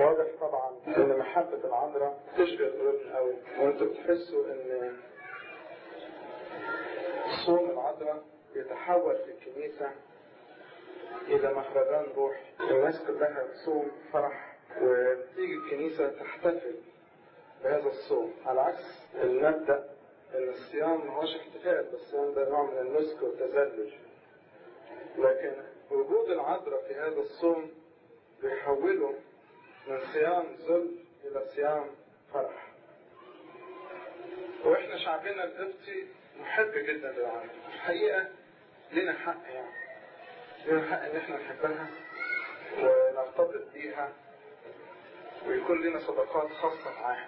واضح طبعا ان محبة العذراء تشبه قلوبنا قوي وانتوا بتحسوا ان صوم العذراء يتحول في الكنيسة إلى مهرجان روح الناس كلها تصوم فرح وتيجي الكنيسة تحتفل بهذا الصوم على عكس المبدأ ان الصيام ما هوش احتفال الصيام ده نوع من النسك والتذلل لكن وجود العذراء في هذا الصوم بيحوله من صيام ذل الى صيام فرح واحنا شعبنا القبطي محب جدا للعذراء الحقيقه لنا حق يعني لنا حق ان احنا نحبها ونرتبط بيها ويكون لنا صداقات خاصه معاها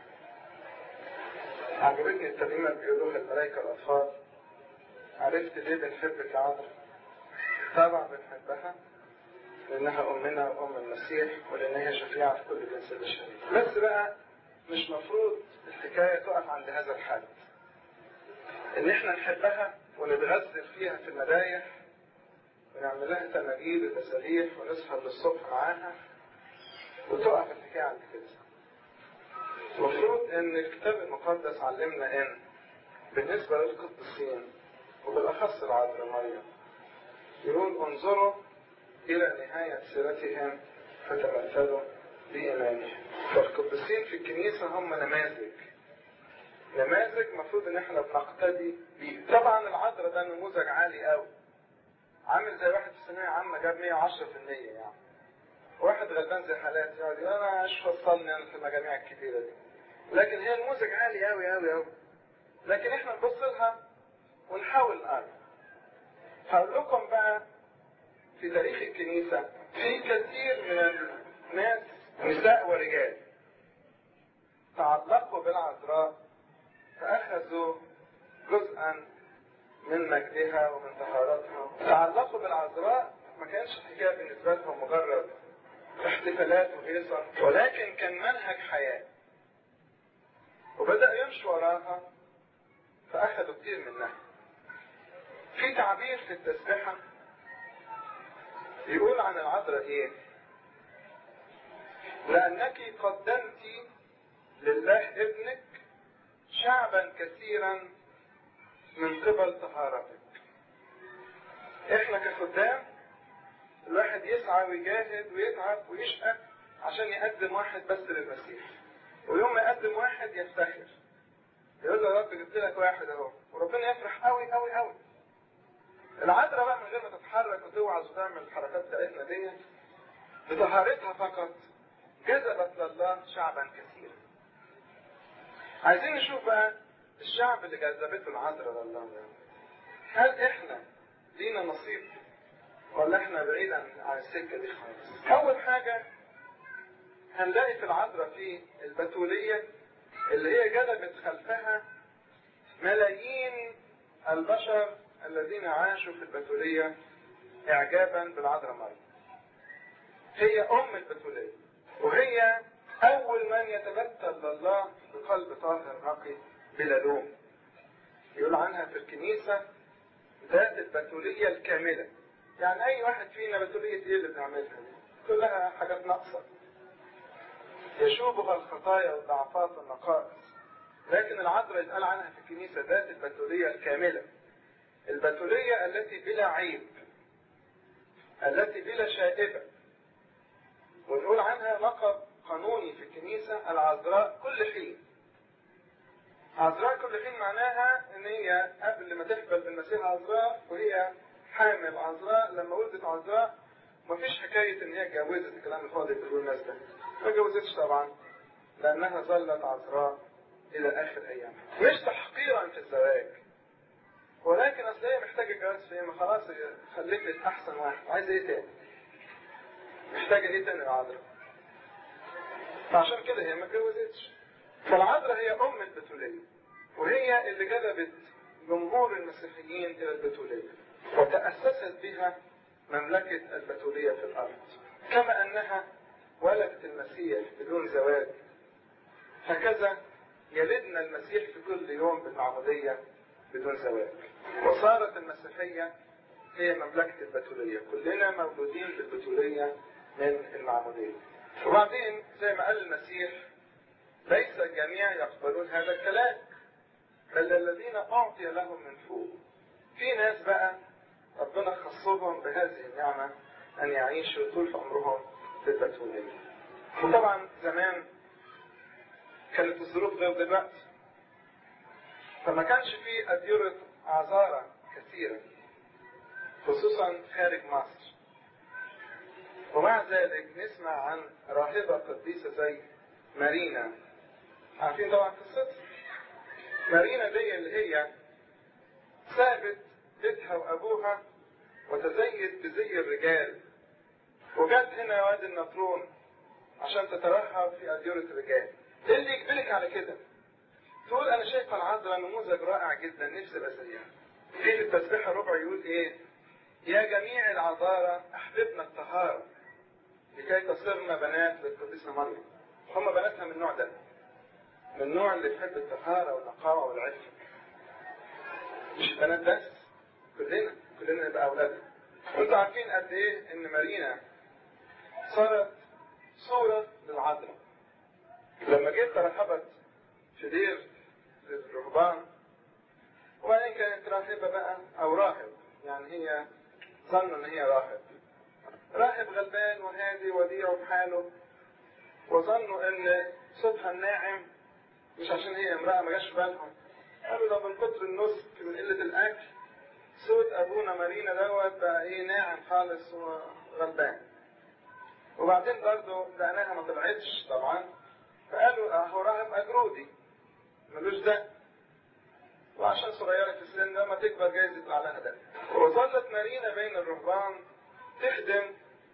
عجبتني الترجمة اللي بيقولوها الملائكة الأطفال عرفت ليه بنحبك يا عذرا طبعا بنحبها لأنها أمنا وأم المسيح ولأن هي شفيعة في كل جنس البشرية بس بقى مش مفروض الحكاية تقف عند هذا الحد إن إحنا نحبها ونتغزل فيها في المدايح ونعمل لها تماجيد وتسابيح ونسهر للصبح معاها وتقف الحكاية عند كده المفروض ان الكتاب المقدس علمنا ان بالنسبة للقديسين وبالاخص العذراء مريم يقول انظروا الى نهاية سيرتهم فتمثلوا بإيمانهم فالقديسين في الكنيسة هم نماذج نماذج المفروض ان احنا بنقتدي بيه طبعا العذراء ده نموذج عالي قوي عامل زي واحد في الثانوية عامة جاب 110% يعني واحد غلبان زي حالاتي يقعد يقول انا مش وصلني انا في المجاميع الكبيره دي لكن هي نموذج عالي قوي قوي قوي لكن احنا نبص لها ونحاول نقرب هقول لكم بقى في تاريخ الكنيسة في كثير من الناس نساء ورجال تعلقوا بالعذراء فأخذوا جزءا من مجدها ومن طهارتها تعلقوا بالعذراء ما كانش الحكاية بالنسبة لهم مجرد احتفالات وهيصة ولكن كان منهج حياة وبدأ يمشي وراها فأخذوا كتير منها في تعبير في التسبحة يقول عن العذراء ايه لأنك قدمت لله ابنك شعبا كثيرا من قبل طهارتك احنا كخدام الواحد يسعى ويجاهد ويتعب ويشقى عشان يقدم واحد بس للمسيح ويوم ما يقدم واحد يفتخر يقول له يا رب جبت لك واحد اهو وربنا يفرح قوي قوي قوي العذراء بقى من غير ما تتحرك وتوعظ وتعمل الحركات بتاعتنا دي بطهارتها فقط جذبت لله شعبا كثيرا عايزين نشوف بقى الشعب اللي جذبته العذراء لله ده هل احنا لينا نصيب ولا احنا بعيد عن عن السكه دي خالص اول حاجه هنلاقي في العذراء في البتوليه اللي هي جذبت خلفها ملايين البشر الذين عاشوا في البتوليه اعجابا بالعذراء مريم هي ام البتوليه وهي اول من يتبتل لله بقلب طاهر نقي بلا لوم يقول عنها في الكنيسه ذات البتوليه الكامله يعني اي واحد فينا بتولية ايه اللي بنعملها دي كلها حاجات ناقصة يشوبها الخطايا والضعفات والنقائص لكن العذراء يتقال عنها في الكنيسة ذات البتولية الكاملة البتولية التي بلا عيب التي بلا شائبة ونقول عنها لقب قانوني في الكنيسة العذراء كل حين عذراء كل حين معناها ان هي قبل ما تحبل بالمسيح عذراء وهي حامل عذراء لما ولدت عذراء مفيش حكاية ان هي اتجوزت الكلام الفاضي اللي بيقول الناس ده ما اتجوزتش طبعا لانها ظلت عذراء الى اخر ايامها مش تحقيرا في الزواج ولكن اصل هي محتاجة جواز في ما خلاص هي خلفت احسن واحد عايزة ايه تاني محتاجة ايه تاني العذراء فعشان كده هي ما اتجوزتش فالعذراء هي ام البتولية وهي اللي جذبت جمهور المسيحيين الى البتولية وتأسست بها مملكة البتولية في الأرض كما أنها ولدت المسيح بدون زواج هكذا يلدنا المسيح في كل يوم بالمعمودية بدون زواج وصارت المسيحية هي مملكة البتولية كلنا مولودين بالبتولية من المعمودية وبعدين زي ما قال المسيح ليس الجميع يقبلون هذا الكلام بل الذين أعطي لهم من فوق في ناس بقى ربنا خصهم بهذه النعمة أن يعيشوا طول في عمرهم بالبتولية وطبعا زمان كانت الظروف غير دلوقتي فما كانش في أديرة عذارى كثيرة خصوصا خارج مصر ومع ذلك نسمع عن راهبة قديسة زي مارينا عارفين طبعا قصتها مارينا دي اللي هي سابت بيتها وابوها وتزيد بزي الرجال وجت هنا وادي النطرون عشان تترهب في أديرة الرجال ايه اللي يجبرك على كده تقول انا شايفه العذراء نموذج رائع جدا نفسي ابقى زيها في في التسبيحه ربع يقول ايه يا جميع العذارى احببنا الطهاره لكي تصرن بنات للقديسه مريم هم بناتها من النوع ده من النوع اللي بيحب الطهاره والنقاوه والعفه مش البنات بس كلنا كلنا نبقى اولادها وانتوا عارفين قد ايه ان مارينا صارت صوره للعذراء لما جيت ترحبت في دير للرهبان وبعدين كانت راهبة بقى أو راهب يعني هي ظنوا إن هي راهب راهب غلبان وهادي وديع بحاله وظنوا إن صوتها الناعم مش عشان هي امرأة ما جاش في بالهم قالوا ده من كتر النسك من قلة الأكل صوت أبونا مارينا دوت بقى إيه ناعم خالص وغلبان وبعدين برضه لقيناها ما طلعتش طبعا فقالوا اهو راهب اجرودي ملوش ده وعشان صغيرة في السن لما تكبر جايز يطلع لها ده وظلت مارينا بين الرهبان تخدم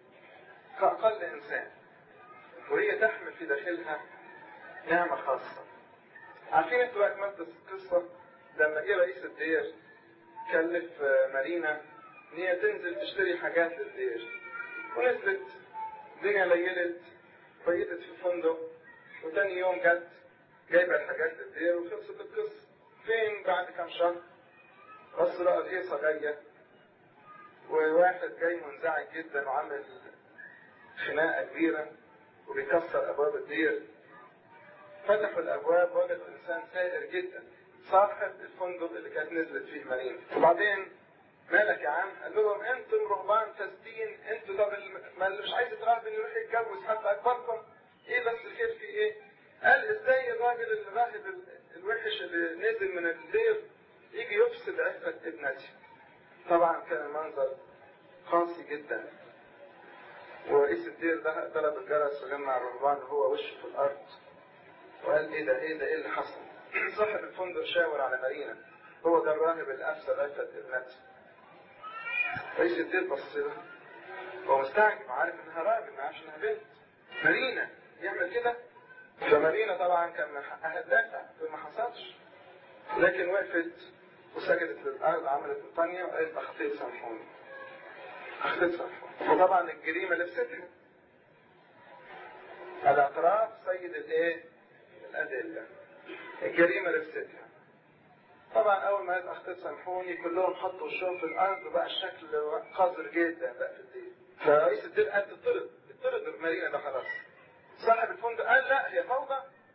كأقل إنسان وهي تحمل في داخلها نعمة خاصة عارفين انتوا بقى كمان القصة لما جه رئيس الدير كلف مارينا ان هي تنزل تشتري حاجات للدير ونزلت الدنيا ليلت بيتت في فندق وتاني يوم جت جايبه الحاجات للدير وخلصت القصه فين بعد كام شهر بص لقى الهيصه جايه وواحد جاي منزعج جدا وعامل خناقه كبيره وبيكسر ابواب الدير فتحوا الابواب وجد انسان سائر جدا صاحب الفندق اللي كانت نزلت فيه مارينا وبعدين مالك يا عم؟ قال لهم انتم رهبان فاسدين انتوا طب ما اللي مش عايز يتراهبن يروح يتجوز حد اكبركم ايه بس الخير في ايه؟ قال ازاي الراجل الراهب الوحش اللي نزل من الليل يجي يفسد عفة ابنتي. طبعا كان المنظر قاسي جدا. ورئيس الدير ده ضرب الجرس وجمع الرهبان وهو وشه في الارض. وقال ايه ده ايه ده ايه اللي حصل؟ صاحب الفندق شاور على مارينا هو ده الراهب اللي افسد عفة ابنتي. رئيس الدير بص لها هو مستعجب عارف انها راجل ما عارفش انها بنت. مارينا يعمل كده فمارينا طبعا كان من حقها تدافع ما حصلش لكن وقفت وسجدت للارض عملت الثانية وقالت اخطيت سامحوني اخطيت سامحوني وطبعا الجريمة لبستها الاعتراف سيد الايه؟ الادلة الجريمة لبستها طبعا اول ما قالت اخطيت سامحوني كلهم حطوا وشهم في الارض وبقى الشكل قذر جدا بقى في الدين فرئيس الدين قال تطرد تطرد مارينا ده خلاص صاحب الفندق قال لا هي فوضى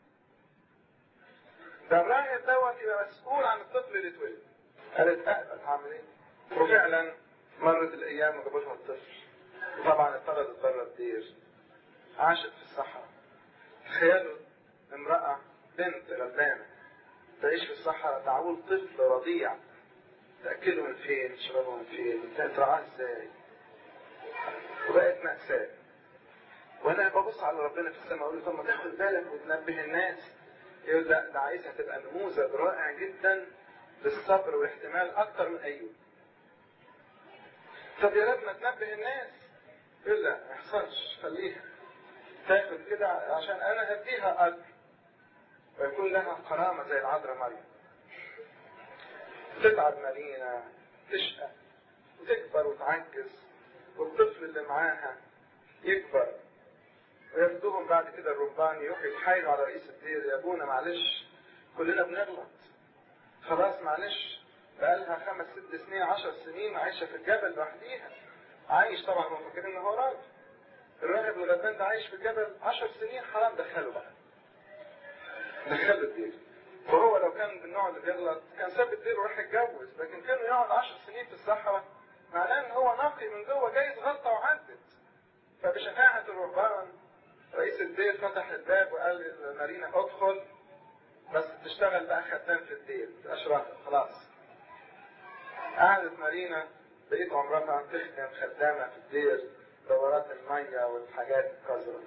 ده الراهب دوت يبقى مسؤول عن الطفل اللي اتولد قالت اقبل هعمل ايه وفعلا مرت الايام وجابوا لها الطفل وطبعا اتطردت بره الدير عاشت في الصحراء تخيلوا امرأة بنت غلبانة تعيش في الصحراء تعول طفل رضيع تأكله من فين تشربه من فين ترعاه ازاي وبقت مأساة وانا ببص على ربنا في السماء اقول له طب ما تاخد بالك وتنبه الناس يقول لا ده عايزها تبقى نموذج رائع جدا للصبر والاحتمال اكتر من ايوب طب يا رب ما تنبه الناس يقول لا ما يحصلش خليها تاخد كده عشان انا هديها اجر ويكون لها كرامه زي العذراء مريم تتعب مارينا تشقى وتكبر وتعجز والطفل اللي معاها يكبر وياخدوهم بعد كده الرهبان يروحوا يتحايلوا على رئيس الدير يا ابونا معلش كلنا بنغلط خلاص معلش بقالها خمس ست سنين عشر سنين عايشة في الجبل لوحديها عايش طبعا هم فاكرين ان هو راجل الراهب الغلبان ده عايش في الجبل عشر سنين حرام راح دخله بقى دخله الدير وهو لو كان من النوع اللي بيغلط كان ساب الدير وراح يتجوز لكن كانه يقعد عشر سنين في الصحراء معناه ان هو نقي من جوه جايز غلطه وعدت فبشفاعة الرهبان رئيس الدير فتح الباب وقال لمارينا ادخل بس تشتغل بقى خدام في الدير اشرف خلاص قعدت مارينا بقيت عمرها تخدم خدامة في الدير دورات المية والحاجات القذرة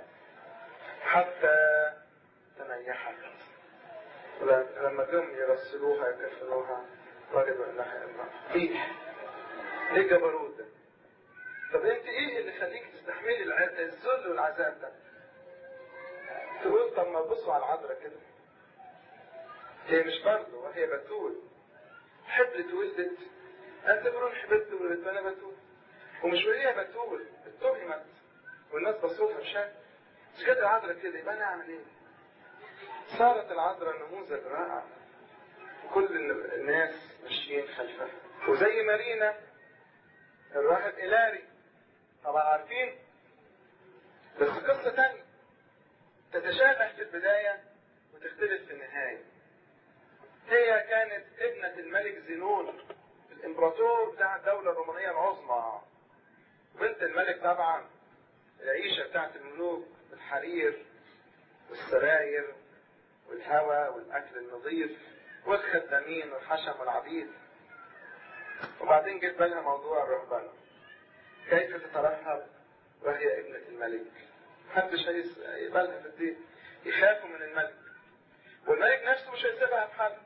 حتى تنيحت لما جم يغسلوها يكفنوها وجدوا انها امرأة ايه؟ ايه جبروت ده؟ طب انت ايه اللي خليك تستحملي الذل والعذاب ده؟ تقول طب ما بصوا على العذراء كده هي مش برضه وهي بتول حبلت ولدت اعتبرون حبلت ولدت وانا بتول ومش وهي بتول اتهمت والناس بصوا لها بشكل مش كده العذراء كده يبقى انا اعمل ايه؟ صارت العذراء نموذج رائع كل الناس ماشيين خلفها وزي مارينا الراهب إلاري طبعا عارفين بس قصة تانية تتشابه في البداية وتختلف في النهاية هي كانت ابنة الملك زينون الامبراطور بتاع الدولة الرومانية العظمى بنت الملك طبعا العيشة بتاعت الملوك الحرير والسراير والهواء والأكل النظيف والخدامين والحشم والعبيد وبعدين جه بالها موضوع الرهبنة كيف تترحب وهي ابنة الملك محدش هيقبلها في الدين يخافوا من الملك والملك نفسه مش هيسيبها في حل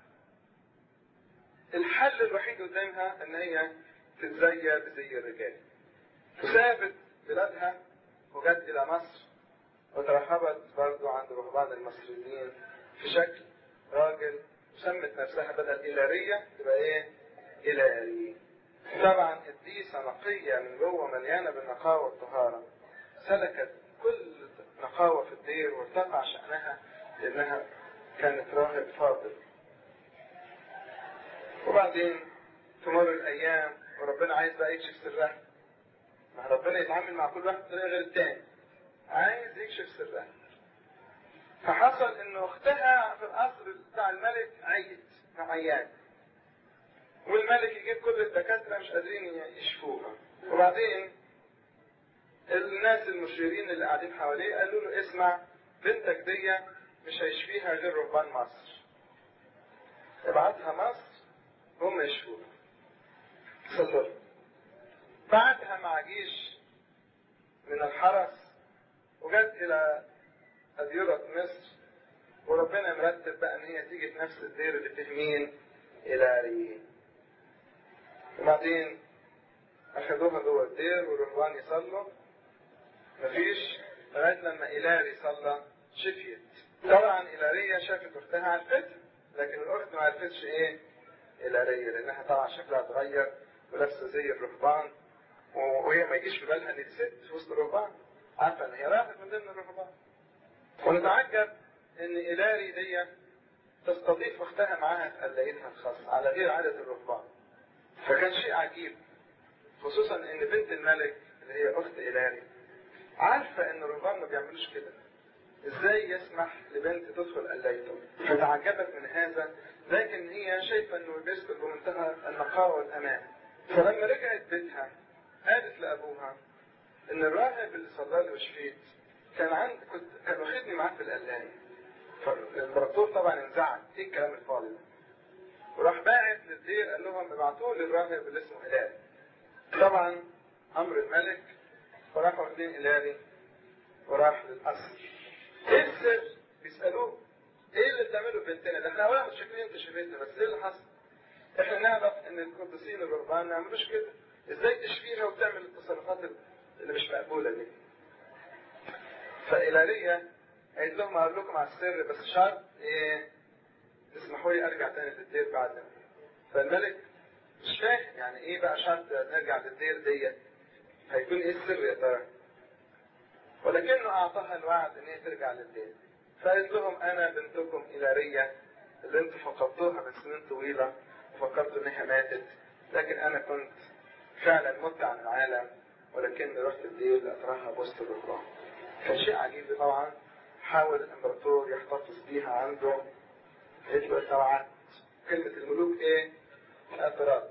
الحل الوحيد قدامها ان هي تتزي بزي الرجال وسابت بلادها وجت الى مصر وترحبت برضو عند رهبان المصريين في شكل راجل وسمت نفسها بدل إلارية تبقى إيه؟ إلاري. طبعا قديسة نقية من جوه مليانة بالنقاوة والطهارة. سلكت كل نقاوة في الدير وارتفع شأنها لأنها كانت راهب فاضل. وبعدين تمر الأيام وربنا عايز بقى يكشف سرها. ما ربنا يتعامل مع كل واحد بطريقة غير التاني. عايز يكشف سرها. فحصل ان اختها في القصر بتاع الملك عيت عيان والملك يجيب كل الدكاتره مش قادرين يشفوها وبعدين الناس المشيرين اللي قاعدين حواليه قالوا له اسمع بنتك دي مش هيشفيها غير رهبان مصر ابعتها مصر هم يشفوها صدر بعتها مع جيش من الحرس وجت الى أديرة مصر وربنا مرتب بقى ان هي تيجي في نفس الدير اللي فيه مين؟ إلاري. وبعدين أخدوها جوه الدير والرهبان يصلوا مفيش لغاية لما إلاري صلى شفيت. طبعا إلارية شافت أختها عرفتها لكن الأخت ما عرفتش إيه؟ إلارية لأنها طبعا شكلها اتغير ولابسة زي الرهبان وهي ما يجيش في بالها إن دي ست في وسط الرهبان. عارفة إن هي راحت من ضمن الرهبان. ونتعجب ان إلاري دي تستضيف اختها معاها في قلايتها الخاصة على غير عادة الرهبان فكان شيء عجيب خصوصا ان بنت الملك اللي هي اخت إلاري عارفة ان الرهبان ما بيعملوش كده ازاي يسمح لبنت تدخل قلايته فتعجبت من هذا لكن هي شايفة انه بيسكت بمنتهى النقاوة والامان فلما رجعت بيتها قالت لابوها ان الراهب اللي صلى لي وشفيت كان عند كنت كان واخدني معاه في القلاية فالامبراطور طبعا انزعج ايه الكلام الفاضي ده وراح باعت للدير قال لهم ابعتوه للراهب اللي اسمه هلال طبعا امر الملك فراحوا واخدين هلالي وراح للقصر ايه السر بيسالوه ايه اللي بتعمله بنتنا ده احنا اولا متشكرين انت شفيتنا بس ايه اللي حصل احنا نعرف ان القديسين الرهبان ما يعملوش كده ازاي تشفيها وتعمل التصرفات اللي مش مقبوله دي فإلارية قالت لهم هقول لكم على السر بس شرط ايه تسمحوا لي ارجع تاني للدير بعد فالملك مش فاهم يعني ايه بقى شرط نرجع للدير ديت هيكون ايه السر يا ترى ولكنه اعطاها الوعد ان هي ترجع للدير فقالت لهم انا بنتكم إلارية اللي انتم فقدتوها من سنين طويلة وفكرتوا انها ماتت لكن انا كنت فعلا مت عن العالم ولكني رحت الدير لاترحب وسط الرهبان كان شيء عجيب طبعا حاول الامبراطور يحتفظ بيها عنده قالت له انت وعدت كلمة الملوك ايه؟ اعتراض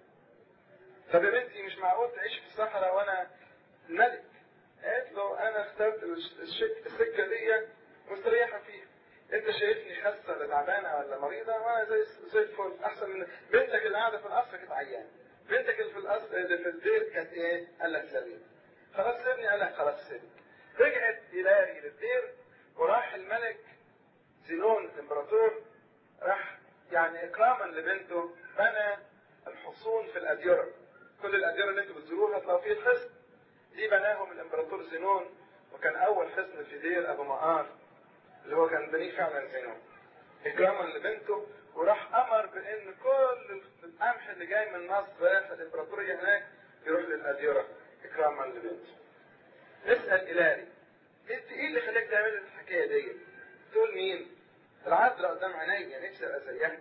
طب يا بنتي مش معقول تعيش في الصحراء وانا الملك قالت له انا اخترت السكة دي مستريحة فيها انت شايفني خاسة ولا تعبانة ولا مريضة وانا زي زي الفل احسن من بنتك اللي قاعدة في القصر كانت عيانة بنتك اللي في القصر اللي في الدير كانت ايه؟ قال لك سليم خلاص سيبني قال لك خلاص سيبني رجعت إلاري للدير وراح الملك زينون الامبراطور راح يعني اكراما لبنته بنى الحصون في الاديره كل الاديره اللي انتوا بتزوروها هتلاقوا فيه الحصن دي بناهم الامبراطور زينون وكان اول حصن في دير ابو مقار اللي هو كان بنيه فعلا زينون اكراما لبنته وراح امر بان كل القمح اللي جاي من مصر في الامبراطوريه هناك يروح للاديره اكراما لبنته نسال الاري انت ايه اللي خلاك تعمل الحكايه دي؟ تقول مين؟ العذراء قدام عينيا نفسي ابقى زيها.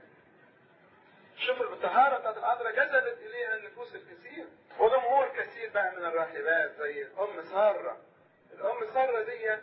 شوف الطهاره بتاعت العذراء جذبت اليها النفوس الكثير وجمهور كثير بقى من الراهبات زي الام ساره. الام ساره دي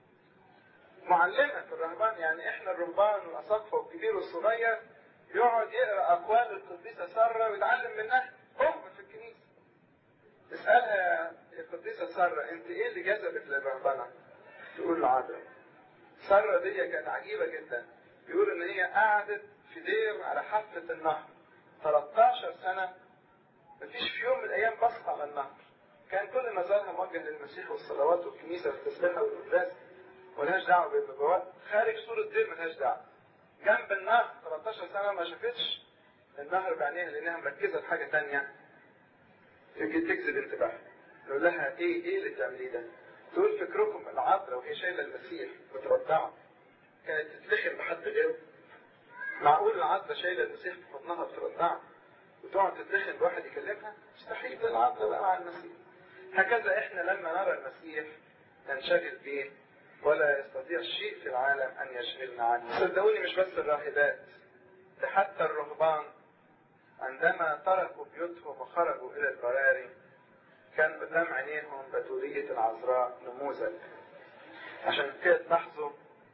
معلمه في الرهبان يعني احنا الرهبان والاساقفه والكبير والصغير يقعد يقرا اقوال القديسه ساره ويتعلم منها ام في الكنيسه. اسالها يا القديسه ساره انت ايه اللي جذبك للرهبنه؟ تقول له عذراء. سارة دي كانت عجيبة جدا بيقول ان هي قعدت في دير على حافة النهر 13 سنة مفيش في يوم من الايام بصت على النهر كان كل نظرها موجه للمسيح والصلوات والكنيسة والتسبيحة والقداس ملهاش دعوة بالبابوات خارج سور الدير ملهاش دعوة جنب النهر 13 سنة ما شافتش النهر بعينيها لانها مركزة في حاجة تانية يمكن تجذب انتباهها نقول لها ايه ايه اللي بتعمليه ده؟ تقول فكركم العذراء وهي شايله المسيح بترضعه كانت تتلحم بحد غيره معقول العذراء شايله المسيح في حضنها بترضعه وتقعد تتلحم بواحد يكلمها مستحيل ده العذراء بقى مع المسيح هكذا احنا لما نرى المسيح ننشغل به ولا يستطيع شيء في العالم ان يشغلنا عنه صدقوني مش بس الراهبات ده حتى الرهبان عندما تركوا بيوتهم وخرجوا الى البراري كان قدام عينيهم بتولية العذراء نموذج عشان كده تلاحظوا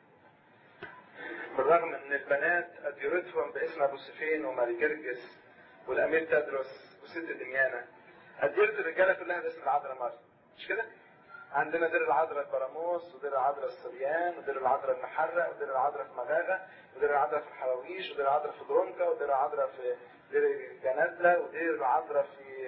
بالرغم ان البنات اديرتهم باسم ابو سفين وماري جرجس والامير تدرس وست دميانه اديرة الرجاله كلها باسم العذراء مريم مش كده؟ عندنا دير العذراء البراموس ودير العذراء الصبيان ودير العذراء المحرق ودير العذراء في مغاغه ودير العذراء في الحواويش ودير العذراء في درونكا ودير العذراء في دير جنادله ودير العذراء في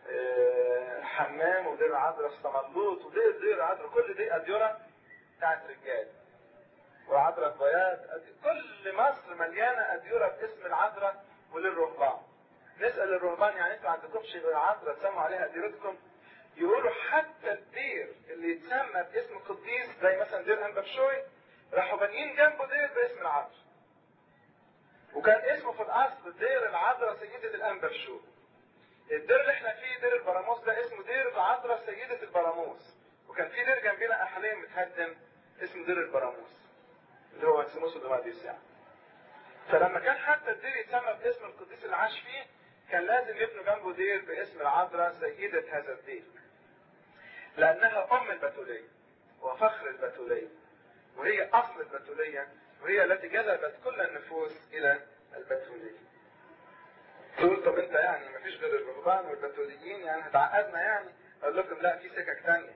حمام ودير عذراء في صملوط ودير دير عذراء كل دي اديره بتاعت رجال وعذراء في بياض كل مصر مليانه اديره باسم العذراء وللرهبان نسال الرهبان يعني انتوا عندكمش غير عذراء تسموا عليها اديرتكم يقولوا حتى الدير اللي يتسمى باسم قديس زي مثلا دير انبرشوي راحوا بانيين جنبه دير باسم العذراء وكان اسمه في الاصل دير العذراء سيده الانبرشوي الدير اللي احنا فيه دير البراموس ده اسمه دير العذراء سيدة البراموس وكان في دير جنبنا حاليا متهدم اسمه دير البراموس اللي هو اكسيموس ودماديوس يعني فلما كان حتى الدير يتسمى باسم القديس اللي عاش فيه كان لازم يبنوا جنبه دير باسم العذراء سيدة هذا الدير لأنها أم البتولية وفخر البتولية وهي أصل البتولية وهي التي جذبت كل النفوس إلى البتولية تقول طب انت يعني مفيش غير الرهبان والبتوليين يعني هتعقدنا يعني اقول لكم لا في سكك تانية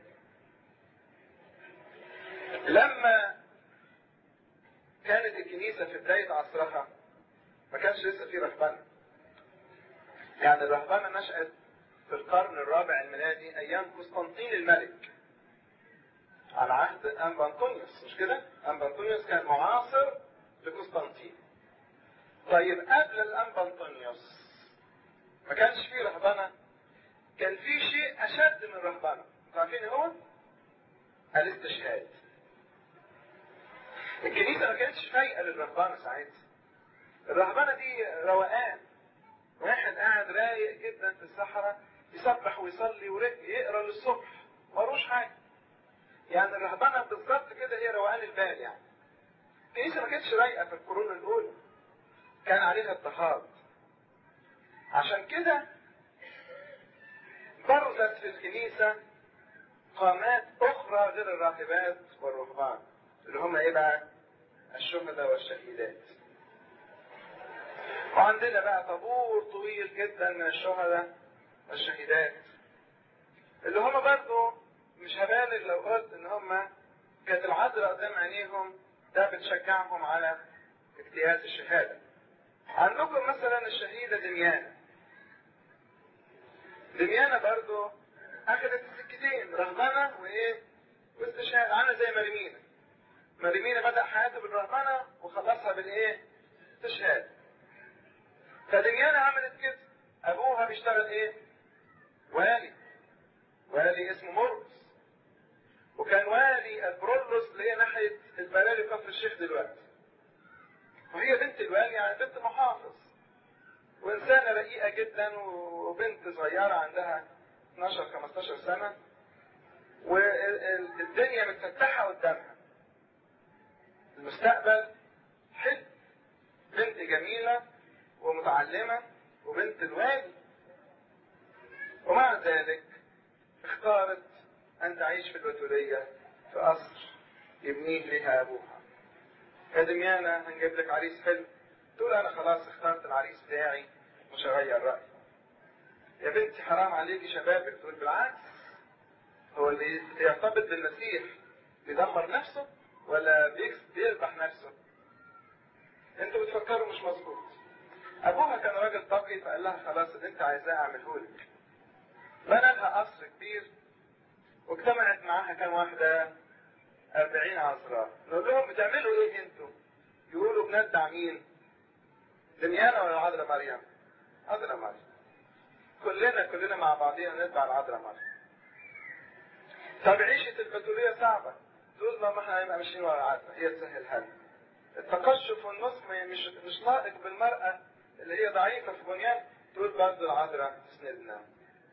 لما كانت الكنيسة في بداية عصرها ما كانش لسه في رهبنة يعني الرهبنة نشأت في القرن الرابع الميلادي أيام قسطنطين الملك على عهد أنبا أنطونيوس مش كده؟ أنبا أنطونيوس كان معاصر لقسطنطين طيب قبل الأنبا أنطونيوس ما كانش فيه رهبنة كان في شيء أشد من الرهبنة عارفين هو؟ الاستشهاد الكنيسة ما كانتش فايقة للرهبنة ساعتها الرهبنة دي روقان واحد قاعد رايق جدا في الصحراء يسبح ويصلي ويقرا للصبح ملوش حاجة يعني الرهبنة بالظبط كده هي روقان البال يعني الكنيسة ما كانتش رايقة في القرون الأولى كان عليها اضطهاد عشان كده برزت في الكنيسة قامات أخرى غير الراهبات والرهبان اللي هم ايه بقى الشهداء والشهيدات وعندنا بقى طابور طويل جدا من الشهداء والشهيدات اللي هم برضه مش هبالغ لو قلت ان هم كانت العذراء قدام عينيهم ده بتشجعهم على اجتياز الشهاده عندكم مثلا الشهيده دميانه دميانه برضه اخذت السكتين رهبنه وايه واستشهاد عامله زي مريمينا مريمينا بدا حياته بالرهبنه وخلصها بالايه استشهاد فدميانه عملت كده ابوها بيشتغل ايه والي والي اسمه مرقس وكان والي البرولوس اللي هي ناحيه البلالي كفر الشيخ دلوقتي وهي بنت الوالي يعني بنت محافظ وإنسانة رقيقة جدا وبنت صغيرة عندها 12 15 سنة والدنيا متفتحة قدامها المستقبل حلو بنت جميلة ومتعلمة وبنت الوالي ومع ذلك اختارت أن تعيش في البتولية في قصر يبنيه لها أبوها يا دميانة هنجيب لك عريس حلو تقول أنا خلاص اخترت العريس بتاعي مش هغير رأيي يا بنتي حرام عليكي شبابك تقول بالعكس هو اللي يرتبط بالمسيح بيدمر نفسه ولا بيكسب بيربح نفسه انتوا بتفكروا مش مظبوط ابوها كان راجل تقي فقال لها خلاص اللي انت عايزاه اعمله لك بنى لها قصر كبير واجتمعت معاها كام واحده أربعين عذراء نقول لهم بتعملوا ايه انتوا يقولوا بندع مين دميانة ولا العذراء مريم عذراء مريم كلنا كلنا مع بعضينا نتبع العذراء مريم طب عيشة البتولية صعبة تقول ما احنا هنبقى ماشيين ورا العذراء هي تسهل حل التقشف والنصف مش مش لائق بالمرأة اللي هي ضعيفة في بنيان تقول برضه العذراء تسندنا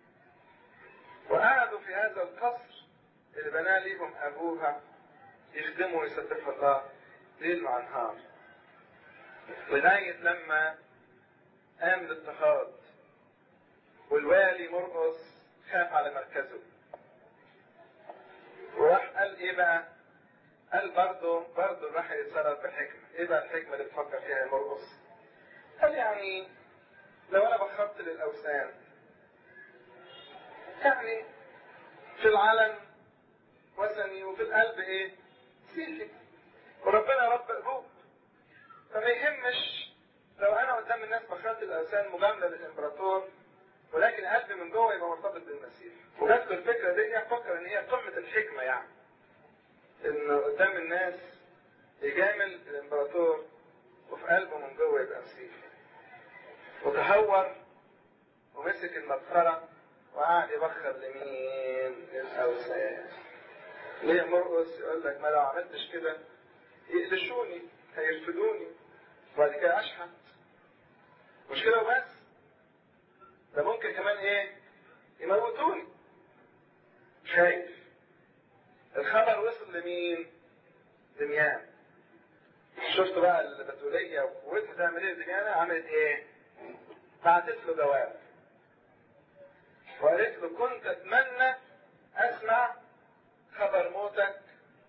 وقعدوا في هذا القصر اللي بناه ليهم أبوها يخدموا ويسبحوا الله ليل مع نهار لغاية لما قام الاضطهاد والوالي مرقص خاف على مركزه وراح قال ايه بقى؟ قال برضه برضه راح يتصرف بحكمة، ايه بقى الحكمة اللي بتفكر فيها يا مرقص؟ قال يعني لو انا بخرت للاوثان يعني في العلن وثني وفي القلب ايه؟ مسيحي وربنا رب قلوب فما يهمش لو انا قدام الناس بخرت الاوثان مجامله للامبراطور ولكن قلبي من جوه يبقى مرتبط بالمسيح وجات له الفكره دي فكر ان هي قمه الحكمه يعني ان قدام الناس يجامل الامبراطور وفي قلبه من جوه يبقى مسيحي وتهور ومسك المبخره وقعد يبخر لمين؟ للاوثان ليه مرقص يقول لك ما لو عملتش كده يقلشوني هيرفدوني وبعد كده اشحت مش كده وبس ده ممكن كمان ايه يموتوني خايف الخبر وصل لمين دميان شفت بقى البتولية وقوتها تعمل ايه دميانة عملت ايه بعتت له جواب وقالت له كنت اتمنى اسمع خبر موتك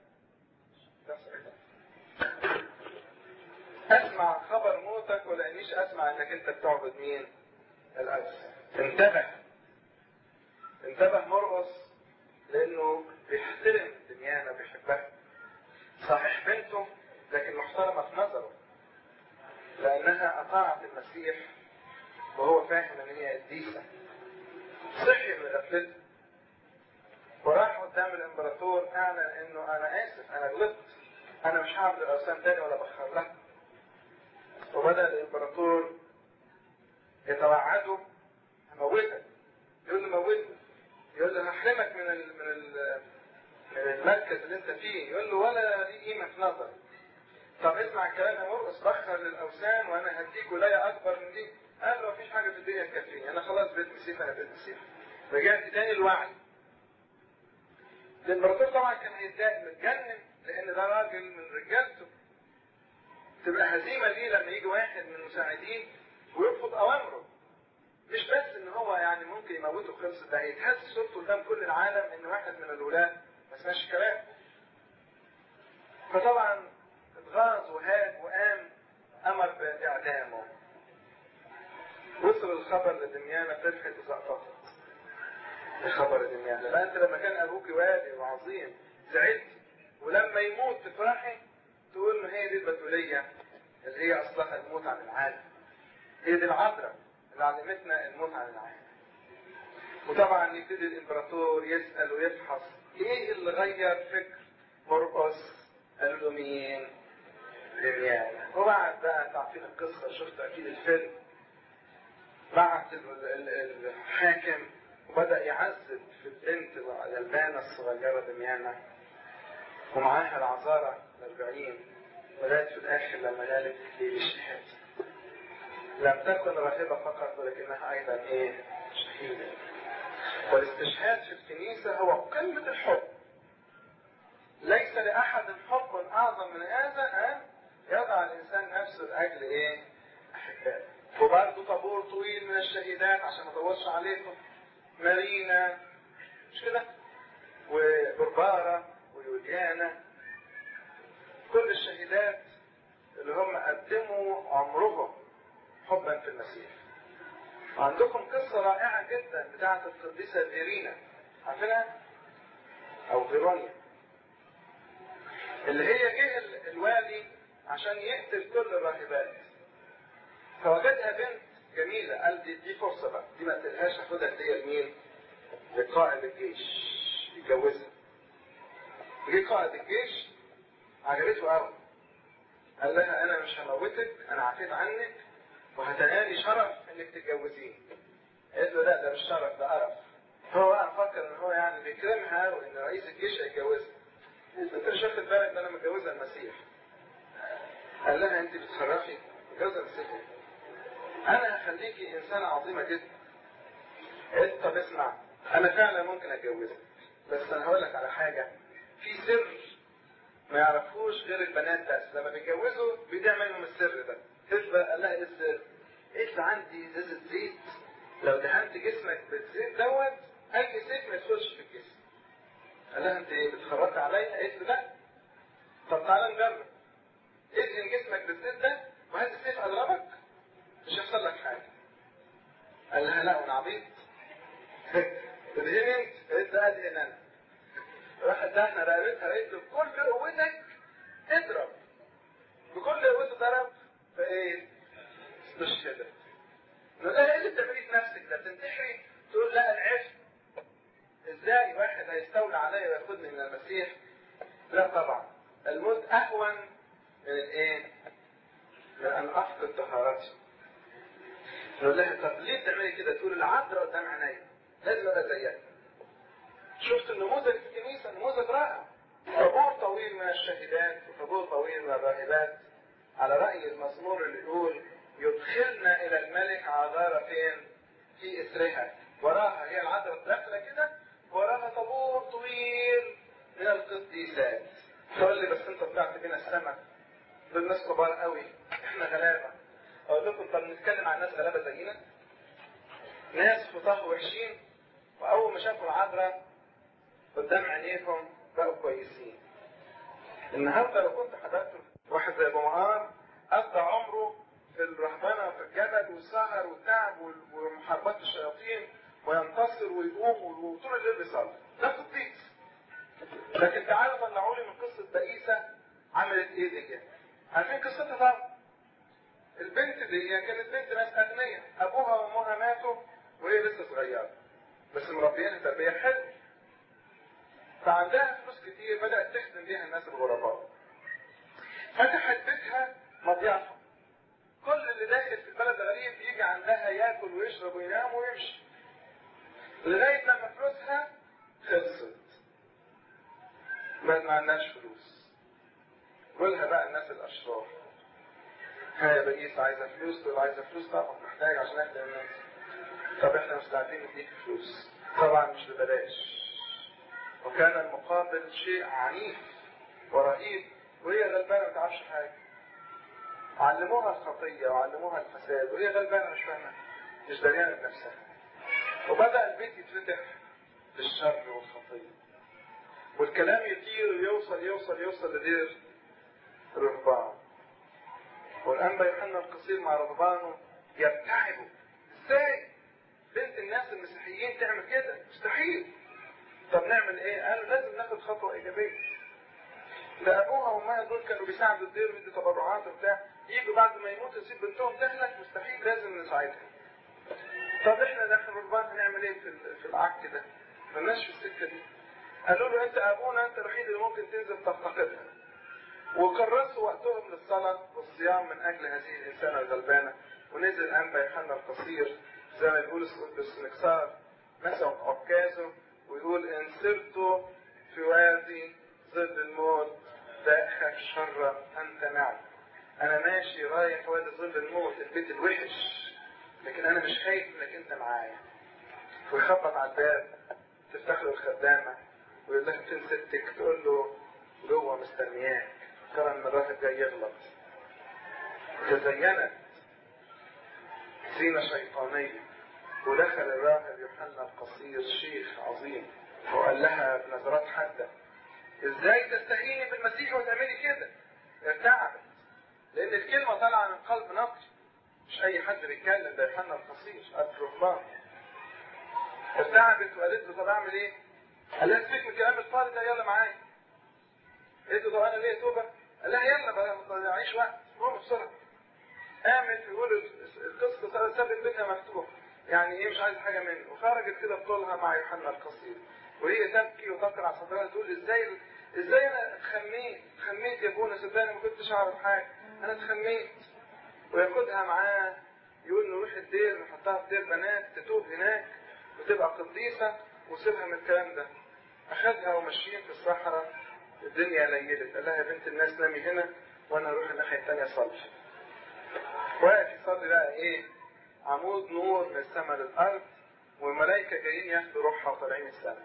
اسمع خبر موتك ولانيش اسمع انك انت بتعبد مين الأجس انتبه انتبه مرقص لانه بيحترم دميانة بيحبها صحيح بنته لكن محترمة في نظره لانها اطاعت المسيح وهو فاهم ان هي قديسة صحي من غفلته وراح قدام الامبراطور اعلن انه انا اسف انا غلطت انا مش هعبد الاوثان تاني ولا بخر لها وبدا الامبراطور يتوعده هموتك يقول له موتني يقول له هحرمك من ال من ال من المركز اللي انت فيه يقول له ولا ليه قيمه في نظري طب اسمع الكلام يا مرقص بخر للاوثان وانا هديك ولايه اكبر من دي قال له مفيش حاجه في الدنيا تكفيني انا خلاص بيت مسيح انا بيت مسيح رجعت تاني الوعي الامبراطور طبعا كان هيتضايق متجنن لان ده راجل من رجالته تبقى هزيمه ليه لما يجي واحد من المساعدين ويرفض اوامره مش بس ان هو يعني ممكن يموته خلص ده هيتهز صورته قدام كل العالم ان واحد من الولاة ما سمعش كلام فطبعا اتغاظ وهاج وقام امر باعدامه وصل الخبر لدميانة فرحة زقطت الخبر دميانة لا انت لما كان ابوك والي وعظيم زعلتي ولما يموت تفرحي تقول له هي دي البتولية اللي هي اصلها الموت عن العالم هي دي العذراء اللي علمتنا الموت عن العالم وطبعا يبتدي الامبراطور يسال ويفحص ايه اللي غير فكر مرقس قالوا له مين؟ دميانة وبعد بقى تعرفين القصه شفت اكيد الفيلم بعت الحاكم وبدا يعذب في البنت الغلبانه الصغيره دميانة ومعاها العذارى الأربعين ولغايه في الاخر لما قالت لي الشهاده لم تكن راهبه فقط ولكنها ايضا ايه؟ شهيده والاستشهاد في الكنيسة هو قمة الحب ليس لأحد حب أعظم من هذا أن يضع الإنسان نفسه لأجل إيه؟ أحبائه وبرضه طابور طويل من الشهيدات عشان ما اطولش عليكم مارينا مش كده؟ وبربارة ويوليانا كل الشهيدات اللي هم قدموا عمرهم حبا في المسيح وعندكم قصة رائعة جدا بتاعت القديسة فيرينا عارفينها؟ أو فيرونيا اللي هي جه الوالي عشان يقتل كل الراهبات فوجدها بنت جميلة قال دي, دي فرصة بقى دي ما تقلقاش هاخدها هدية لمين؟ لقائد الجيش يتجوزها جه قائد الجيش عجبته قوي قال لها أنا مش هموتك أنا عفيت عنك وهتنالي شرف انك تتجوزيه قالت له لا ده مش شرف ده قرف هو بقى مفكر ان هو يعني بيكرمها وان رئيس الجيش هيتجوزها انت مش واخد بالك ان انا متجوزها المسيح قال لها انت بتخرفي متجوزه المسيح انا هخليكي انسانه عظيمه جدا قالت طب اسمع انا فعلا ممكن اتجوزك بس انا هقول لك على حاجه في سر ما يعرفوش غير البنات بس لما بيتجوزوا بيضيع منهم السر ده تسبق قال لها ايه السر؟ قالت له عندي ازازه زيت لو دهنت جسمك بالزيت دوت اي سيف ما يدخلش في الجسم. قال لها انت بتخرجي عليا؟ قالت له لا. طب تعالى نجرب. ادهن جسمك بالزيت ده وهات السيف اضربك مش هيحصل لك حاجه. قال لها لا وانا عبيط. تدهن انت؟ قالت له ادهن انا. راحت دهنه رقبتها قالت له بكل قوتك اضرب. بكل قوته ضرب فايه؟ استشهدت. نقول لها ايه اللي بتعمليه في نفسك ده؟ بتنتحري؟ تقول لا انا عشت. ازاي واحد هيستولى عليا وياخدني من المسيح؟ لا طبعا. الموت اهون من الايه؟ من ان افقد طهارتي. نقول لها طب ليه بتعملي كده؟ تقول العذراء قدام عينيا. لازم ابقى زيها. شفت النموذج في الكنيسه نموذج رائع. طابور طويل من الشهيدات وطابور طويل من الراهبات على رأي المزمور اللي يقول يدخلنا إلى الملك عذارى فين؟ في إثرها وراها هي العذراء داخلة كده وراها طابور طويل من القديسات تقول لي بس أنت طلعت بينا السماء دول ناس كبار قوي احنا غلابة أقول لكم طب نتكلم عن ناس غلابة زينا ناس فطاه وحشين وأول ما شافوا العذراء قدام عينيهم بقوا كويسين النهارده لو كنت حضرت واحد زي ابو معار قضى عمره في الرهبنه في الجبل والسهر والتعب ومحاربات الشياطين وينتصر ويقوم وطول الليل بيصلي ده قديس لكن تعالوا طلعوا لي من قصه بئيسه عملت ايه دي عارفين قصتها طبعا البنت دي كانت بنت ناس اغنياء ابوها وامها ماتوا وهي لسه صغيره بس مربيينها تربيه حلوه فعندها فلوس كتير بدأت تخدم بيها الناس الغرباء. فتحت بيتها مضيافة. كل اللي داخل في البلد غريب يجي عندها ياكل ويشرب وينام ويمشي. لغاية لما فلوسها خلصت. بقت ما عندهاش فلوس. قولها بقى الناس الأشرار. ها يا بئيس عايزة فلوس تقول عايزة فلوس طبعا محتاج عشان أخدم الناس. طب احنا مستعدين نديك فلوس. طبعا مش ببلاش. وكان المقابل شيء عنيف ورهيب وهي غلبانه ما تعرفش حاجه. علموها الخطيه وعلموها الفساد وهي غلبانه مش فاهمه مش دريانه بنفسها. وبدا البيت يتفتح بالشر والخطيه. والكلام يطير ويوصل يوصل يوصل لدير والانبا يوحنا القصير مع رضبانه يرتعبوا ازاي بنت الناس المسيحيين تعمل كده مستحيل طب نعمل ايه قالوا لازم ناخد خطوه ايجابيه ده ابوها وامها دول كانوا بيساعدوا الدير ويدوا تبرعات وبتاع يجوا بعد ما يموتوا يسيب بنتهم تهلك مستحيل لازم نساعدها طب احنا ده احنا رهبان هنعمل ايه في في العك ده؟ مالناش في السكه دي. قالوا له انت ابونا انت الوحيد اللي ممكن تنزل تفتقدها. وكرسوا وقتهم للصلاه والصيام من اجل هذه الانسانه الغلبانه ونزل انبا يوحنا القصير زي ما يقول السنكسار مسك عكازه ويقول ان سرت في وادي ظل الموت فاخف شر انت معي. انا ماشي رايح وادي ظل الموت البيت الوحش لكن انا مش خايف انك انت معايا ويخبط على الباب تفتح له الخدامة ويقول لها فين ستك تقول له جوه مستنياك ترى ان الراهب جاي يغلط تزينت زينة شيطانية ودخل الراهب يوحنا القصير شيخ عظيم وقال لها بنظرات حادة ازاي تستهيني بالمسيح وتعملي كده ارتعبت لان الكلمة طالعة من قلب نقي مش اي حد بيتكلم ده يوحنا القصير الرهبان ارتعبت وقالت له طب اعمل ايه؟ قال لها سيبك من الكلام الفاضي ده يلا معايا. قالت له طب انا ليه توبه؟ قال لها يلا بقى ما تضيعيش وقت قوم بسرعه. قامت يقول القصه سابت بيتها مفتوح يعني ايه مش عايز حاجه منه وخرجت كده بطولها مع يوحنا القصير وهي تبكي وتقرع صدرها تقول ازاي ازاي انا اتخميت اتخميت يا ابونا صدقني ما كنتش اعرف حاجه انا اتخميت وياخدها معاه يقول نروح الدير نحطها في دير بنات تتوب هناك وتبقى قديسة وسيبها من الكلام ده أخذها وماشيين في الصحراء الدنيا ليلت قال لها يا بنت الناس نامي هنا وأنا أروح الناحية التانية أصلي واقف يصلي بقى إيه عمود نور من السماء للأرض والملائكة جايين ياخدوا روحها وطالعين السماء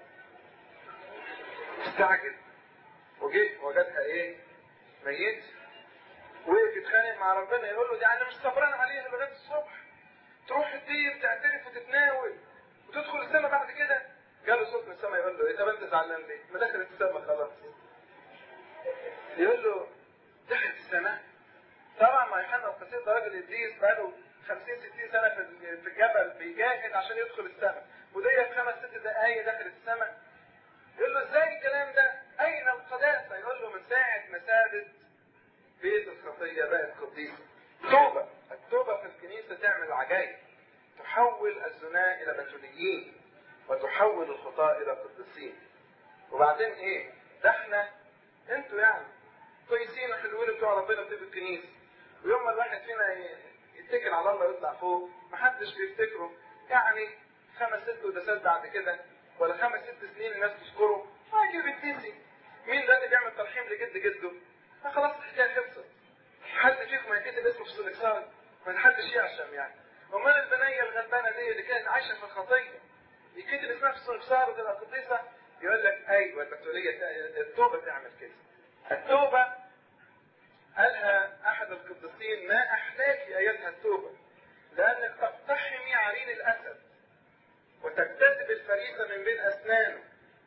استعجل وجه وجدها إيه ميت وقف يتخانق مع ربنا يقول له دي أنا مش صبران عليها لغاية الصبح تروح الدير تعترف وتتناول وتدخل السماء بعد كده جاله صوت من السماء يقول له ايه طب انت زعلان ليه؟ ما دخلت السماء خلاص. يقول له دخلت السماء طبعا ما يوحنا القصير ده راجل ابليس بقاله 50 60 سنه في الجبل بيجاهد عشان يدخل السماء ودي في خمس ست دقائق دخلت السماء يقول له ازاي الكلام ده؟ اين القداسه؟ يقول له من ساعه ما سابت بيت الخطيه بقت قديسه. توبه التوبه في الكنيسه تعمل عجائب تحول الزنا الى بتوليين وتحول الخطاة الى قديسين وبعدين ايه ده احنا انتوا يعني كويسين وحلوين بتوع ربنا بتبقى الكنيسه ويوم ما الواحد فينا يتكل على الله ويطلع فوق محدش بيفتكره يعني خمس ست قداسات بعد كده ولا خمس ست سنين الناس تذكره راجل بيتنسي مين ده اللي بيعمل ترحيم لجد جده؟ خلاص الحكايه خلصت حد فيكم هيكتب اسمه في السلكسار ما حدش يعشم يعني امال البنيه الغلبانه دي اللي كانت عايشه في الخطيه يكتب اسمها في السنكسار وتبقى قديسه يقول لك ايوه البتوليه التوبه تعمل كده التوبه قالها احد القديسين ما احلاك ايتها التوبه لانك تقتحمي عرين الاسد وتكتسب الفريسه من بين اسنانه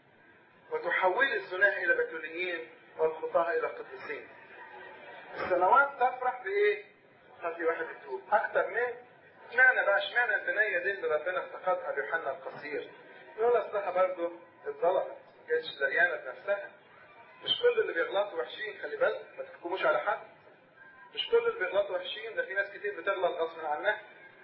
وتحولي الزناه الى بتوليين والخطاه الى قديسين السنوات تفرح بايه؟ خلي واحد يتوب اكتر من اشمعنى بقى اشمعنى البنية دي اللي ربنا افتقدها بيوحنا القصير؟ يقول اصلها برضه اتظلمت ما كانتش دريانة بنفسها. مش كل اللي بيغلطوا وحشين خلي بالك ما تحكموش على حد. مش كل اللي بيغلطوا وحشين ده في ناس كتير بتغلط غصب عنها.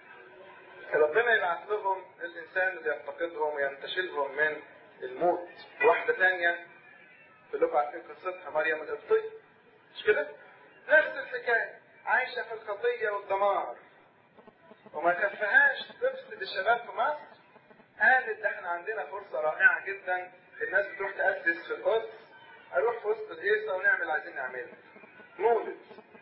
ربنا يبعث لهم الانسان اللي يفتقدهم وينتشلهم من الموت. واحدة ثانية كلكم عارفين قصتها مريم القبطية. مش كده؟ نفس الحكاية عايشة في الخطية والدمار وما كفهاش تفسد الشباب في مصر قالت ده احنا عندنا فرصة رائعة جدا الناس بتروح تأسس في القدس اروح في وسط الهيصة ونعمل اللي عايزين نعمله مولد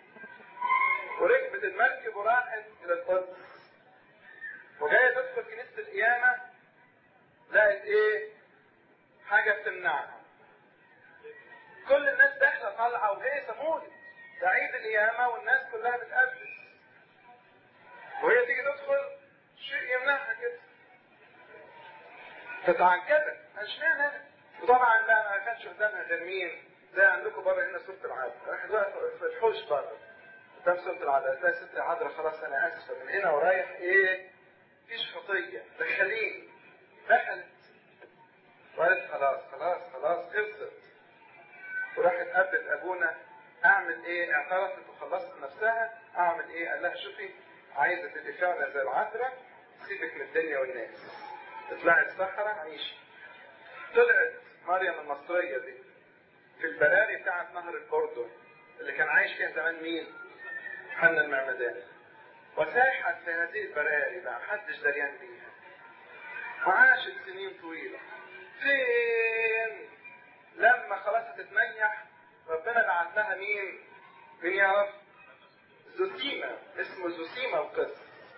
وركبت المركب وراحت إلى القدس وجاية تدخل كنيسة القيامة لقت إيه؟ حاجة بتمنعها كل الناس داخلة طالعة وهيصة مولد ده عيد القيامة والناس كلها بتقدس وهي تيجي تدخل شيء يمنعها كده فتعجبت اشمعنى انا وطبعا بقى ما كانش قدامها غير مين زي عندكم بره هنا سوره العدل راحت واقفه في الحوش بره قدام سورة العذراء تلاقي ست العذراء خلاص انا اسفه من هنا ورايح ايه مفيش خطيه دخليني دخلت وقالت خلاص خلاص خلاص خلصت وراحت قابلت ابونا اعمل ايه اعترفت وخلصت نفسها اعمل ايه قال لها شوفي عايزه تبقي فعلا زي العذراء سيبك من الدنيا والناس اطلعي الصحراء عيشي طلعت مريم المصريه دي في البراري بتاعت نهر الاردن اللي كان عايش فيها زمان مين؟ حنا المعمدان وساحت في هذه البراري بقى محدش دريان بيها وعاشت سنين طويله فين لما خلاص هتتميح ربنا بعت لها مين؟ مين يعرف؟ زوسيما اسمه زوسيما القس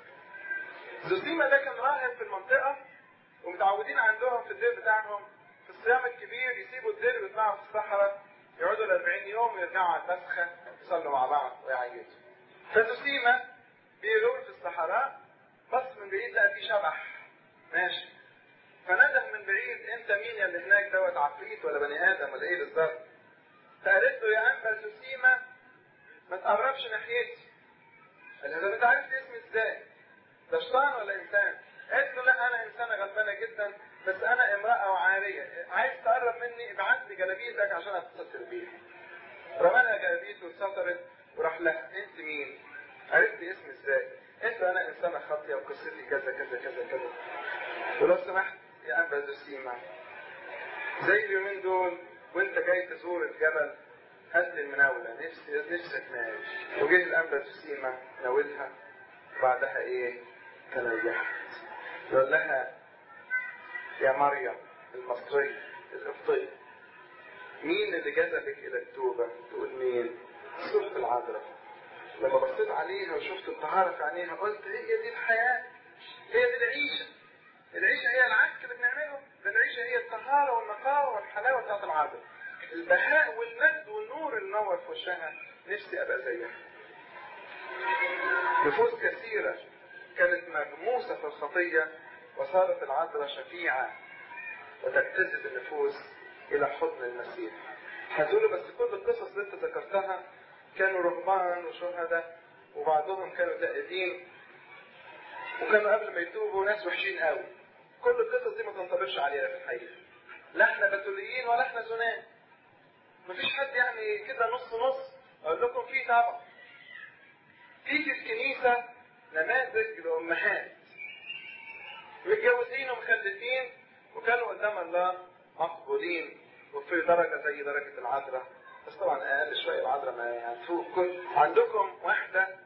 زوسيما ده كان راهب في المنطقة ومتعودين عندهم في الدير بتاعهم في الصيام الكبير يسيبوا الدير ويطلعوا في الصحراء يقعدوا ال 40 يوم ويرجعوا على البسخة يصلوا مع بعض ويعيطوا. فزوسيما بيرول في الصحراء بص من بعيد لقى في شبح ماشي فنده من بعيد انت مين يا اللي هناك دوت عفريت ولا بني ادم ولا ايه بالظبط؟ فقالت له يا انبا زوسيما ما تقربش ناحيتي. قال لها ده انت عرفت اسمي ازاي؟ ده شيطان ولا انسان؟ قالت له لا انا انسانه غلبانه جدا بس انا امراه وعاريه، عايز تقرب مني ابعت لي جلابيتك عشان اتستر بيها. رمى لها جلابيته واتسترت وراح لها انت مين؟ عرفت اسمي ازاي؟ انت انا انسانه خاطيه وقصتي كذا كذا كذا كذا. ولو سمحت يا انبا زوسيما زي اليومين دول وانت جاي تزور الجبل هات لي المناوله نفسي نفسك ناوي وجه الانبا زوسيما ناولها وبعدها ايه؟ تنيحت يقول لها يا مريم المصرية القبطية مين اللي جذبك إلى التوبة؟ تقول مين؟ صورة العذراء لما بصيت عليها وشفت الطهارة في عينيها قلت هي دي الحياة هي دي العيشة العيشة هي العك اللي بنعمله ده العيشة هي الطهارة والنقاوة والحلاوة بتاعت العذراء البهاء والمجد والنور اللي نور في وشها نفسي ابقى زيها نفوس كثيرة كانت مغموسة في الخطية وصارت العذراء شفيعة وتجتذب النفوس إلى حضن المسيح هتقولوا بس كل القصص اللي انت ذكرتها كانوا رهبان وشهداء وبعضهم كانوا تائبين وكانوا قبل ما يتوبوا ناس وحشين قوي كل القصص دي ما تنطبقش علينا في الحقيقة لا احنا بتوليين ولا احنا زنان مفيش حد يعني كده نص نص اقول لكم في طبعا في في الكنيسة نماذج لأمهات متجوزين ومخلفين وكانوا قدام الله مقبولين وفي درجة زي درجة العذراء بس طبعا أقل شوية العذراء ما يعني فوق كل عندكم واحدة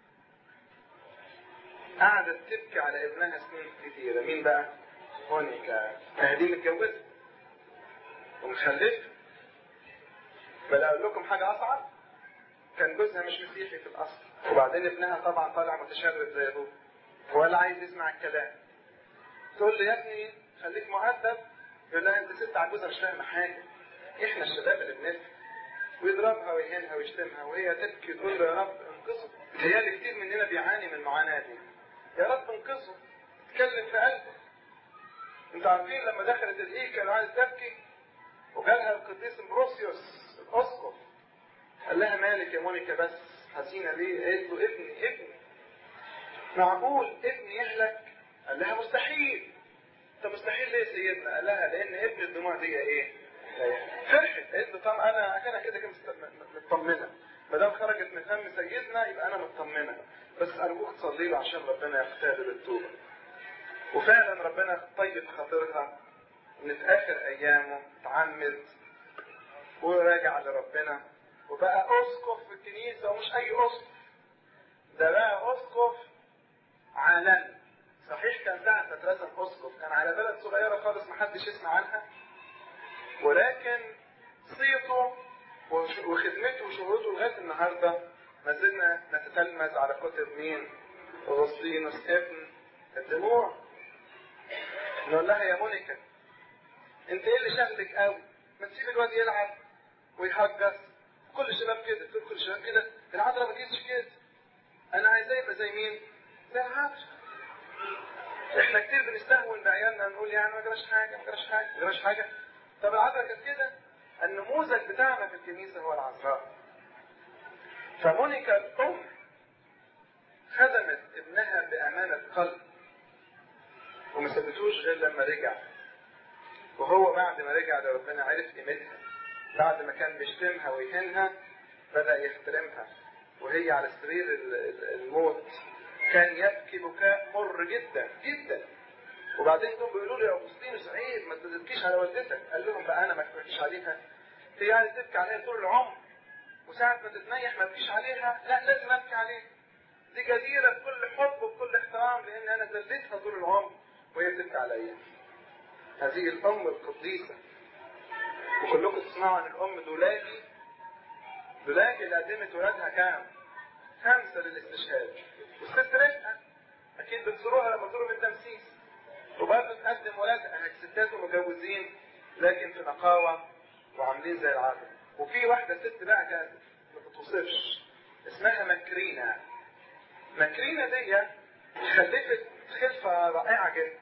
قعدت تبكي على ابنها سنين كتيرة مين بقى؟ مونيكا ما هي دي متجوزة ومخلفة بل أقول لكم حاجة أصعب كان جوزها مش مسيحي في الأصل وبعدين ابنها طبعا طالع متشرد زي أبوه ولا عايز يسمع الكلام تقول له يا ابني خليك مؤدب يقول لها انت ست عجوزه مش فاهمه حاجه احنا الشباب اللي بنفهم ويضربها ويهينها ويشتمها وهي تبكي تقول له يا رب انقذه تهيألي كتير مننا بيعاني من المعاناه دي يا رب انقذه اتكلم في قلبه انتوا عارفين لما دخلت الهيكل وقعدت تبكي وجالها القديس بروسيوس الاسقف قال لها مالك يا مونيكا بس حزينه ليه؟ قالت له ابني ابني معقول ابني يهلك؟ قال لها مستحيل طب مستحيل ليه سيدنا؟ قال لها لان ابن الدموع دي ايه؟ فرحت قالت له طب انا انا كده كده مطمنه ما دام خرجت من فم سيدنا يبقى انا مطمنه بس ارجوك تصلي له عشان ربنا يقتدر التوبه وفعلا ربنا طيب خاطرها ان في اخر ايامه اتعمد وراجع لربنا وبقى اسقف في الكنيسه ومش اي اسقف ده بقى اسقف عالمي صحيح كان ساعة ما اترسم اسقف كان على بلد صغيرة خالص محدش يسمع عنها ولكن صيته وخدمته وشهرته لغاية النهاردة ما زلنا نتتلمذ على كتب مين؟ أغسطينوس ابن الدموع نقول لها يا مونيكا انت ايه اللي شغلك قوي؟ ما تسيب الواد يلعب ويهجس كل الشباب كده تقول كل الشباب كده العذراء ما تجيش كده انا عايزاه يبقى زي مين؟ زي العذراء احنا كتير بنستهون بعيالنا نقول يعني ما جراش حاجه ما جراش حاجه ما جراش حاجه طب العذراء كانت كده النموذج بتاعنا في الكنيسه هو العذراء فمونيكا الام خدمت ابنها بامانه قلب وما سابتوش غير لما رجع وهو بعد ما رجع لربنا عرف قيمتها بعد ما كان بيشتمها ويهينها بدا يحترمها وهي على سرير الموت كان يبكي بكاء مر جدا جدا وبعدين دول بيقولوا له يا اغسطينوس عيب ما تبكيش على والدتك قال لهم بقى انا ما تبكيش عليها هي يعني تبكي عليها طول العمر وساعة ما تتنيح ما تبكيش عليها لا لازم ابكي عليها دي جديرة بكل حب وبكل احترام لان انا ذليتها طول العمر وهي بتبكي عليا هذه الام القديسة وكلكم تسمعوا عن الام دولاجي دولاجي اللي قدمت ولادها كام؟ خمسة للاستشهاد والست رفقة أكيد بتزوروها لما تزوروا بالتمسيس وبرضه تقدم ولادها ستات ومتجوزين لكن في نقاوة وعاملين زي العادة وفي واحدة ست بقى كانت ما تتوصفش اسمها مكرينة مكرينة دي خلفت خلفة رائعة جدا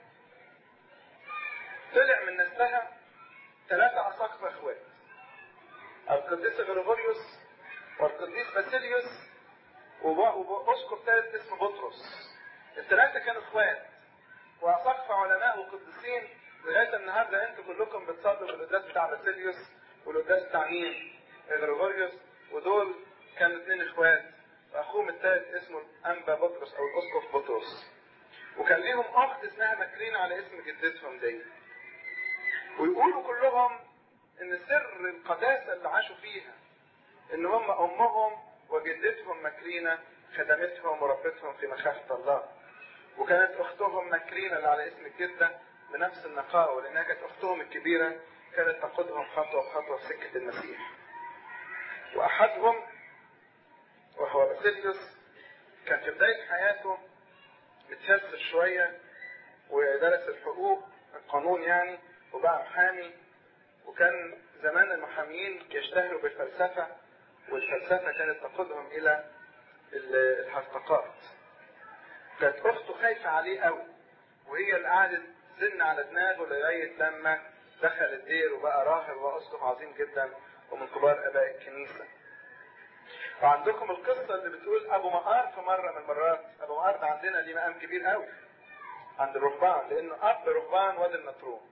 طلع من نسلها ثلاثة أساقفة إخوات القديس غريغوريوس والقديس باسيليوس واسقف ثالث اسمه بطرس الثلاثه كانوا اخوات واساقفه علماء وقديسين لغايه النهارده انتوا كلكم بتصلوا بالقداس بتاع باسيليوس والقداس بتاع مين؟ غريغوريوس ودول كانوا اثنين اخوات واخوهم الثالث اسمه انبا بطرس او الاسقف بطرس وكان ليهم اخت اسمها مكرينة على اسم جدتهم دي ويقولوا كلهم ان سر القداسه اللي عاشوا فيها ان هم امهم وجدتهم مكرينة خدمتهم وربتهم في مخافة الله وكانت أختهم مكرينة اللي على اسم الجدة بنفس النقاء ولأنها كانت أختهم الكبيرة كانت تقودهم خطوة بخطوة في سكة المسيح وأحدهم وهو باسيليوس كان في بداية حياته متيسر شوية ودرس الحقوق القانون يعني وبقى محامي وكان زمان المحاميين يشتهروا بالفلسفة والفلسفة كانت تقودهم إلى الهرطقات كانت أخته خايفة عليه قوي وهي اللي قعدت تزن على دماغه لغاية لما دخل الدير وبقى راهب وأسقف عظيم جدا ومن كبار آباء الكنيسة وعندكم القصة اللي بتقول أبو مقار في مرة من المرات أبو مقار ده عندنا ليه مقام كبير قوي عند الرهبان لأنه أب رهبان وادي النطرون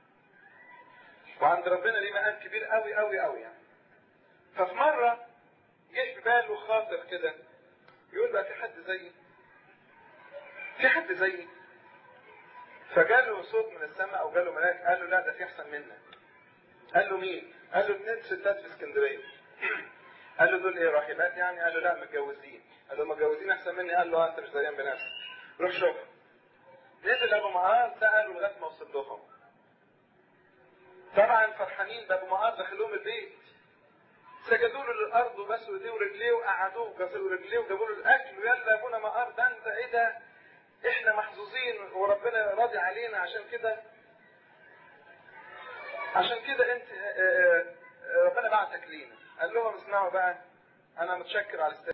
وعند ربنا ليه مقام كبير قوي قوي قوي يعني ففي مرة جه في باله خاطر كده يقول بقى في حد زيي في حد زيي فجاله صوت من السماء او جاله ملاك قال له لا ده في احسن منك قال له مين؟ قال له اثنين ستات في اسكندريه قال له دول ايه راهبات يعني؟ قال له لا متجوزين قال له متجوزين احسن مني قال له انت مش دريان بنفسك روح شوف نزل ابو معاذ سالوا لغايه ما وصل لهم طبعا فرحانين بابو معاذ دخلوهم البيت سجدوا له للارض وبسوا ايديه ورجليه وقعدوه وغسلوا رجليه وجابوا له الاكل ويلا يا ابونا مقار ده انت ايه ده؟ احنا محظوظين وربنا راضي علينا عشان كده عشان كده انت ربنا بعتك لينا قال لهم اسمعوا بقى انا متشكر على